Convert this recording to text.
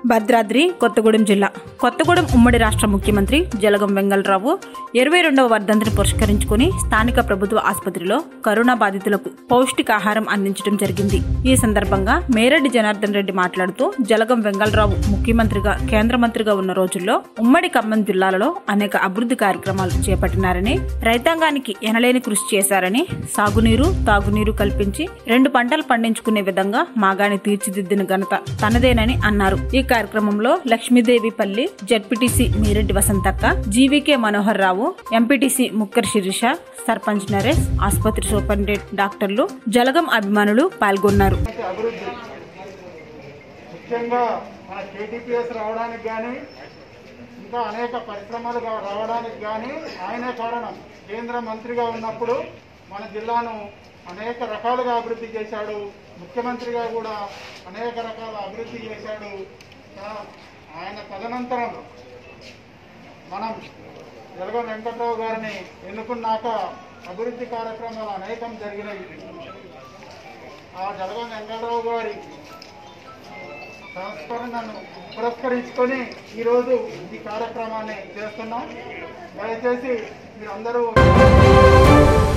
భద్రాద్రి కొత్తగూడెం జిల్లా కొత్తగూడెం ఉమ్మడి రాష్ట్ర ముఖ్యమంత్రి జలగం వెంగళరావు ఇరవై రెండవ వర్ధంతిని పురస్కరించుకుని స్థానిక ప్రభుత్వ ఆసుపత్రిలో కరోనా బాధితులకు పౌష్టికాహారం అందించడం జరిగింది ఈ సందర్భంగా మేరెడ్డి జనార్దన్ రెడ్డి మాట్లాడుతూ జలగం వెంగళరావు ముఖ్యమంత్రిగా కేంద్ర మంత్రిగా ఉన్న రోజుల్లో ఉమ్మడి ఖమ్మం జిల్లాలలో అనేక అభివృద్ధి కార్యక్రమాలు చేపట్టినారని రైతాంగానికి ఎనలేని కృషి చేశారని సాగునీరు తాగునీరు కల్పించి రెండు పంటలు పండించుకునే విధంగా మాగాని తీర్చిదిద్దిన ఘనత తనదేనని అన్నారు ఈ కార్యక్రమంలో లక్ష్మీదేవిపల్లి జడ్పీటీసీ మీరెడ్డి వసంతక్క జీవీకే మనోహర్ రావు ఎంపీటీసీ ముక్కర్ శిరీష సర్పంచ్ నరేష్ ఆసుపత్రి సూపరింటెండెంట్ డాక్టర్లు జలగం అభిమానులు పాల్గొన్నారు అయితే అభివృద్ధి ముఖ్యంగా మన కేటీపీఎస్ రావడానికి కానీ ఇంకా అనేక పరిశ్రమలు గా- రావడానికి కానీ ఆయనే కారణం కేంద్ర మంత్రిగా ఉన్నప్పుడు మన జిల్లాను అనేక రకాలుగా అభివృద్ధి చేశాడు ముఖ్యమంత్రిగా కూడా అనేక రకాల అభివృద్ధి చేశాడు ఆ- ఆయన తదనంతరం మనం జలగం వెంకట్రావు గారిని ఎన్నుకున్నాక అభివృద్ధి కార్యక్రమాలు అనేకం జరిగినాయి ఆ జలగం వెంకటరావు గారి సంస్మరణను పురస్కరించుకొని ఈరోజు ఈ కార్యక్రమాన్ని చేస్తున్నాం దయచేసి మీరందరూ